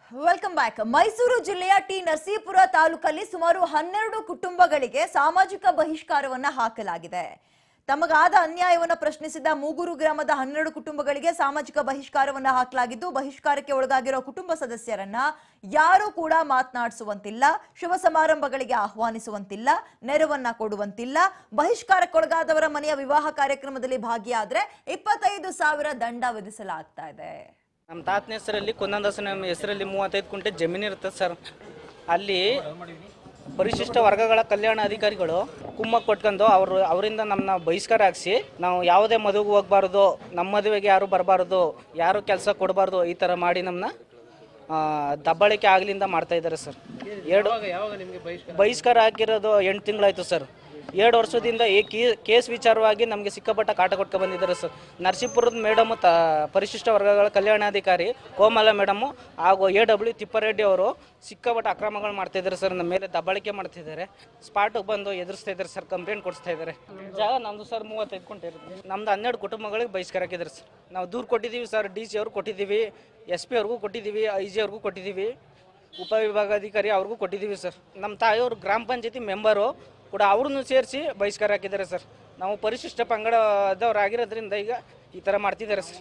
welcome back Mysuru ಜಿಲ್ಲೆಯ T Narasipura ತಾಲೂಕಲ್ಲಿ ಸುಮಾರು ಹನ್ನೆರಡು ಕುಟುಂಬಗಳಿಗೆ ಸಾಮಾಜಿಕ ಬಹಿಷ್ಕಾರವನ್ನ ಹಾಕಲಾಗಿದೆ ತಮಗಾದ ಅನ್ಯಾಯವನ್ನ ಪ್ರಶ್ನಿಸಿದ ಮೂಗೂರು ಗ್ರಾಮದ ಹನ್ನೆರಡು ಕುಟುಂಬಗಳಿಗೆ ಸಾಮಾಜಿಕ ಬಹಿಷ್ಕಾರವನ್ನ ಹಾಕಲಾಗಿದ್ದು ಬಹಿಷ್ಕಾರಕ್ಕೆ ಒಳಗಾಗಿರೋ ಕುಟುಂಬ ಸದಸ್ಯರನ್ನ ಯಾರೂ ಕೂಡ ಮಾತನಾಡಿಸುವಂತಿಲ್ಲ ಶುಭ ಸಮಾರಂಭಗಳಿಗೆ ಆಹ್ವಾನಿಸುವಂತಿಲ್ಲ ನೆರವನ್ನ ಕೊಡುವಂತಿಲ್ಲ ಬಹಿಷ್ಕಾರಕ್ಕೊಳಗಾದವರ ಮನೆಯ ವಿವಾಹ ಕಾರ್ಯಕ್ರಮದಲ್ಲಿ ಭಾಗಿಯಾದ್ರೆ ಇಪ್ಪತ್ತೈದು ಸಾವಿರ ದಂಡ ವಿಧಿಸಲಾಗ್ತಾ ಇದೆ ನಮ್ಮ ತಾತನ ಹೆಸರಲ್ಲಿ ಕುಂದನದಾಸನ ಹೆಸರಲ್ಲಿ ಮೂವತ್ತೈದು ಕುಂಟೆ ಜಮೀನು ಇರುತ್ತೆ ಸರ್ ಅಲ್ಲಿ ಪರಿಶಿಷ್ಟ ವರ್ಗಗಳ ಕಲ್ಯಾಣ ಅಧಿಕಾರಿಗಳು ಕುಮ್ಮ ಕೊಟ್ಕೊಂಡು ಅವರು ಅವರಿಂದ ನಮ್ಮನ್ನ ಬಹಿಷ್ಕಾರ ಹಾಕ್ಸಿ ನಾವು ಯಾವುದೇ ಮದುವೆಗೆ ಹೋಗ್ಬಾರ್ದು ನಮ್ಮ ಮದುವೆಗೆ ಯಾರು ಬರಬಾರ್ದು ಯಾರು ಕೆಲಸ ಕೊಡಬಾರ್ದು ಈ ಥರ ಮಾಡಿ ನಮ್ಮನ್ನ ದಬ್ಬಾಳಿಕೆ ಆಗ್ಲಿಂದ ಮಾಡ್ತಾ ಇದ್ದಾರೆ ಸರ್ ಎರಡು ಬಹಿಷ್ಕಾರ ಹಾಕಿರೋದು ಎಂಟು ತಿಂಗಳಾಯ್ತು ಸರ್ ಎರಡು ವರ್ಷದಿಂದ ಈ ಕೇ- ಕೇಸ್ ವಿಚಾರವಾಗಿ ನಮಗೆ ಸಿಕ್ಕಾಪಟ್ಟ ಕಾಟ ಕೊಟ್ಕೊ ಬಂದಿದ್ದಾರೆ ಸರ್ ನರಸೀಪುರದ ಮೇಡಮ್ ತ ಪರಿಶಿಷ್ಟ ವರ್ಗಗಳ ಕಲ್ಯಾಣಾಧಿಕಾರಿ ಕೋಮಲ ಮೇಡಮು ಹಾಗೂ ಎ ಡಬ್ಲ್ಯೂ ತಿಪ್ಪಾರೆಡ್ಡಿ ಅವರು ಸಿಕ್ಕಾಪಟ್ಟ ಅಕ್ರಮಗಳು ಮಾಡ್ತಾ ಇದ್ದಾರೆ ಸರ್ ನಮ್ಮ ಮೇಲೆ ದಬ್ಬಾಳಿಕೆ ಮಾಡ್ತಿದ್ದಾರೆ ಸ್ಪಾಟಿಗೆ ಬಂದು ಎದುರಿಸ್ತಾ ಇದ್ದಾರೆ ಸರ್ ಕಂಪ್ಲೇಂಟ್ ಕೊಡಿಸ್ತಾ ಇದ್ದಾರೆ ಜಾಗ ನಮ್ಮದು ಸರ್ ಮೂವತ್ತೈದು ಕುಂಟೆ ಇರುತ್ತೆ ನಮ್ದು ಹನ್ನೆರಡು ಕುಟುಂಬಗಳಿಗೆ ಬಹಿಷ್ಕಾರ ಹಾಕಿದ್ದಾರೆ ಸರ್ ನಾವು ದೂರು ಕೊಟ್ಟಿದ್ದೀವಿ ಸರ್ ಡಿ ಸಿ ಅವ್ರಿಗೆ ಕೊಟ್ಟಿದ್ದೀವಿ ಎಸ್ ಪಿ ಅವ್ರಿಗೂ ಕೊಟ್ಟಿದ್ದೀವಿ ಐ ಜಿ ಅವ್ರಿಗೂ ಕೊಟ್ಟಿದ್ದೀವಿ ಉಪವಿಭಾಗಾಧಿಕಾರಿ ಅವ್ರಿಗೂ ಕೊಟ್ಟಿದ್ದೀವಿ ಸರ್ ನಮ್ಮ ತಾಯಿಯವರು ಗ್ರಾಮ ಪಂಚಾಯತಿ ಮೆಂಬರು ಕೂಡ ಅವ್ರನ್ನೂ ಸೇರಿಸಿ ಬಹಿಷ್ಕಾರ ಹಾಕಿದ್ದಾರೆ ಸರ್ ನಾವು ಪರಿಶಿಷ್ಟ ಪಂಗಡದವ್ರು ಆಗಿರೋದ್ರಿಂದ ಈಗ ಈ ಥರ ಮಾಡ್ತಿದ್ದಾರೆ ಸರ್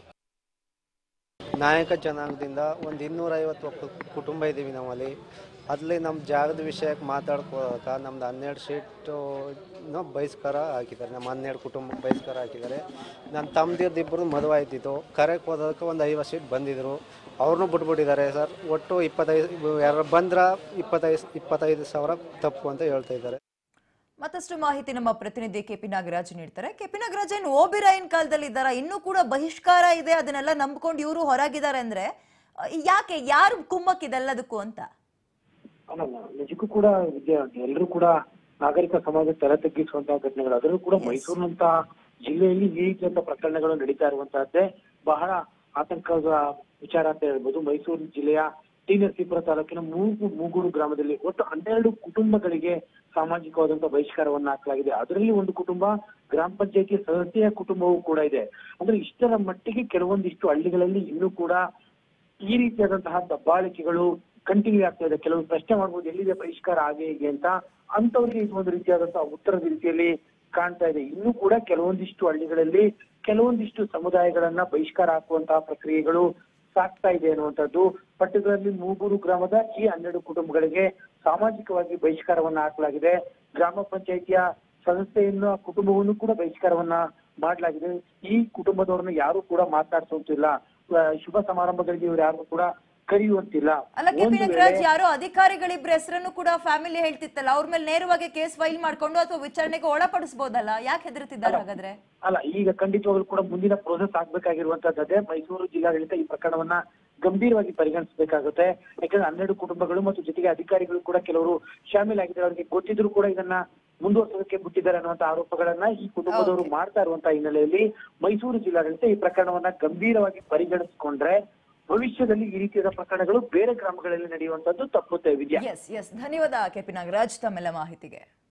ನಾಯಕ ಜನಾಂಗದಿಂದ ಒಂದು ಇನ್ನೂರೈವತ್ತು ಕು- ಕುಟುಂಬ ಇದ್ದೀವಿ ನಾವಲ್ಲಿ ಅಲ್ಲಿ ನಮ್ಮ ಜಾಗದ ವಿಷಯಕ್ಕೆ ಮಾತಾಡ್ಕೋಕ ನಮ್ದು ಹನ್ನೆರಡು ಸೀಟು ಬಹಿಷ್ಕಾರ ಹಾಕಿದ್ದಾರೆ ನಮ್ಮ ಹನ್ನೆರಡು ಕುಟುಂಬ ಬಹಿಷ್ಕಾರ ಹಾಕಿದ್ದಾರೆ ನನ್ನ ತಮ್ಮದಿರ್ದು ಇಬ್ಬರು ಮದುವೆ ಆಯ್ತಿತ್ತು ಕರೆಕ್ಟ್ ಹೋದಕ್ಕೆ ಒಂದು ಐವತ್ತು ಸೀಟ್ ಬಂದಿದ್ದರು ಅವ್ರನ್ನೂ ಬಿಟ್ಬಿಟ್ಟಿದ್ದಾರೆ ಸರ್ ಒಟ್ಟು ಇಪ್ಪತ್ತೈದು ಯಾರು ಬಂದ್ರ ಇಪ್ಪತ್ತೈದು ಇಪ್ಪತ್ತೈದು ಸಾವಿರ ತಪ್ಪು ಅಂತ ಹೇಳ್ತಾ ಇದ್ದಾರೆ ಮತ್ತಷ್ಟು ಮಾಹಿತಿ ನಮ್ಮ ಪ್ರತಿನಿಧಿ ಕೆಪಿ ನಾಗರಾಜ್ ನೀಡ್ತಾರೆ ಕೆಪಿ ನಾಗರಾಜ್ ಏನು ಓಬಿರಾಯನ್ ಕಾಲದಲ್ಲಿ ಇದ್ದಾರಾ ಇನ್ನೂ ಕೂಡ ಬಹಿಷ್ಕಾರ ಇದೆ ಅದನ್ನೆಲ್ಲ ನಂಬ್ಕೊಂಡು ಇವರು ಹೊರಗಿದ್ದಾರೆ ಅಂದ್ರೆ ಅಹ್, ಯಾಕೆ ಯಾರು ಕುಮ್ಮಕ್ ಇದೆಲ್ಲದಕ್ಕೂ ಅಂತ ಅಲ್ಲಲ್ಲ ನಿಜಕ್ಕೂ ಕೂಡ ವಿದ್ಯಾ ಎಲ್ಲರೂ ಕೂಡ ನಾಗರಿಕ ಸಮಾಜ ತಲೆ ತಗ್ಗಿಸುವಂತಹ ಘಟನೆಗಳು ಅದರಲ್ಲೂ ಕೂಡ ಮೈಸೂರಿನಂತಹ ಜಿಲ್ಲೆಯಲ್ಲಿ ಈ ರೀತಿಯಂತ ಪ್ರಕರಣಗಳು ನಡೀತಾ ಇರುವಂತಹದ್ದೇ ಬಹಳ ಆತಂಕದ ವಿಚಾರ ಅಂತ ಹೇಳ್ಬೋದು ಮೈಸೂರು ಜಿಲ್ಲೆಯ ಟಿ ನರಸೀಪುರ ತಾಲೂಕಿನ ಮೂಗು ಮೂಗೂರು ಗ್ರಾಮದಲ್ಲಿ ಒಟ್ಟು ಹನ್ನೆರಡು ಕುಟುಂಬಗಳಿಗೆ ಸಾಮಾಜಿಕವಾದಂತಹ ಬಹಿಷ್ಕಾರವನ್ನ ಹಾಕಲಾಗಿದೆ ಅದರಲ್ಲಿ ಒಂದು ಕುಟುಂಬ ಗ್ರಾಮ ಪಂಚಾಯತಿ ಸದಸ್ಯೆಯ ಕುಟುಂಬವೂ ಕೂಡ ಇದೆ ಅಂದ್ರೆ ಇಷ್ಟರ ಮಟ್ಟಿಗೆ ಕೆಲವೊಂದಿಷ್ಟು ಹಳ್ಳಿಗಳಲ್ಲಿ ಇನ್ನೂ ಕೂಡ ಈ ರೀತಿಯಾದಂತಹ ದಬ್ಬಾಳಿಕೆಗಳು ಕಂಟಿನ್ಯೂ ಆಗ್ತಾ ಇದೆ ಕೆಲವು ಪ್ರಶ್ನೆ ಮಾಡ್ಬೋದು ಎಲ್ಲಿದೆ ಬಹಿಷ್ಕಾರ ಹಾಗೆ ಹೀಗೆ ಅಂತ ಅಂತವ್ರಿಗೆ ಇದು ಒಂದು ರೀತಿಯಾದಂತಹ ಉತ್ತರದ ರೀತಿಯಲ್ಲಿ ಕಾಣ್ತಾ ಇದೆ ಇನ್ನೂ ಕೂಡ ಕೆಲವೊಂದಿಷ್ಟು ಹಳ್ಳಿಗಳಲ್ಲಿ ಕೆಲವೊಂದಿಷ್ಟು ಸಮುದಾಯಗಳನ್ನ ಬಹಿಷ್ಕಾರ ಹಾಕುವಂತಹ ಪ್ರಕ್ರಿಯೆಗಳು ಸಾಗ್ತಾ ಇದೆ ಅನ್ನುವಂಥದ್ದು ಪರ್ಟಿಕ್ಯುಲರ್ಲಿ ಮೂಗೂರು ಗ್ರಾಮದ ಈ ಹನ್ನೆರಡು ಕುಟುಂಬಗಳಿಗೆ ಸಾಮಾಜಿಕವಾಗಿ ಬಹಿಷ್ಕಾರವನ್ನ ಹಾಕಲಾಗಿದೆ ಗ್ರಾಮ ಪಂಚಾಯಿತಿಯ ಸದಸ್ಯೆಯನ್ನು ಕುಟುಂಬವನ್ನು ಕೂಡ ಬಹಿಷ್ಕಾರವನ್ನ ಮಾಡಲಾಗಿದೆ ಈ ಕುಟುಂಬದವ್ರನ್ನ ಯಾರು ಕೂಡ ಮಾತನಾಡಿಸುವಂತಿಲ್ಲ ಆ, ಶುಭ ಸಮಾರಂಭಗಳಿಗೆ ಇವ್ರು ಯಾರು ಕೂಡ ಕರೆಯುವಂತಿಲ್ಲ ಅಲ್ಲ ಕೆಪಿ ಒಂದು ನಾಗರಾಜ್ ವೇಳೆ ಯಾರೋ ಅಧಿಕಾರಿಗಳಿಬ್ರ ಹೆಸರನ್ನು ಕೂಡ ಫ್ಯಾಮಿಲಿ ಹೇಳ್ತಿತ್ತಲ್ಲ ಅವ್ರ ಮೇಲೆ ನೇರವಾಗಿ ಕೇಸ್ ಫೈಲ್ ಮಾಡ್ಕೊಂಡು ಅಥವಾ ವಿಚಾರಣೆಗೆ ಒಳಪಡಿಸಬಹುದಲ್ಲ ಯಾಕೆ ಹೆದರ್ತಿದ್ದಾರೆ ಹಾಗಾದ್ರೆ ಅಲ್ಲ ಈಗ ಖಂಡಿತವಾಗ್ಲೂ ಕೂಡ ಮುಂದಿನ ಪ್ರೋಸೆಸ್ ಆಗ್ಬೇಕಾಗಿರುವಂತದ್ದೇ ಮೈಸೂರು ಜಿಲ್ಲಾಡಳಿತ ಈ ಪ್ರಕರಣವನ್ನ ಗಂಭೀರವಾಗಿ ಪರಿಗಣಿಸಬೇಕಾಗುತ್ತೆ ಯಾಕಂದ್ರೆ ಹನ್ನೆರಡು ಕುಟುಂಬಗಳು ಮತ್ತು ಜೊತೆಗೆ ಅಧಿಕಾರಿಗಳು ಕೂಡ ಕೆಲವರು ಶಾಮೀಲಾಗಿದ್ದಾರೆ ಅವರಿಗೆ ಗೊತ್ತಿದ್ರು ಕೂಡ ಇದನ್ನ ಮುಂದುವರ್ಸೋದಕ್ಕೆ ಬಿಟ್ಟಿದ್ದಾರೆ ಅನ್ನುವಂತ ಆರೋಪಗಳನ್ನ ಈ ಕುಟುಂಬದವರು ಮಾಡ್ತಾ ಇರುವಂತಹ ಹಿನ್ನೆಲೆಯಲ್ಲಿ ಮೈಸೂರು ಜಿಲ್ಲಾಡಳಿತ ಈ ಪ್ರಕರಣವನ್ನ ಗಂಭೀರವಾಗಿ ಪರಿಗಣಿಸಿಕೊಂಡ್ರೆ ಭವಿಷ್ಯದಲ್ಲಿ ಈ ರೀತಿಯಾದ ಪ್ರಕರಣಗಳು ಬೇರೆ ಗ್ರಾಮಗಳಲ್ಲಿ ನಡೆಯುವಂತದ್ದು ತಪ್ಪುತ್ತೆ ವಿದ್ಯಾ ಎಸ್ ಎಸ್ ಧನ್ಯವಾದ ಕೆಪಿ ನಾಗರಾಜ್ ತಮ್ಮೆಲ್ಲ ಮಾಹಿತಿಗೆ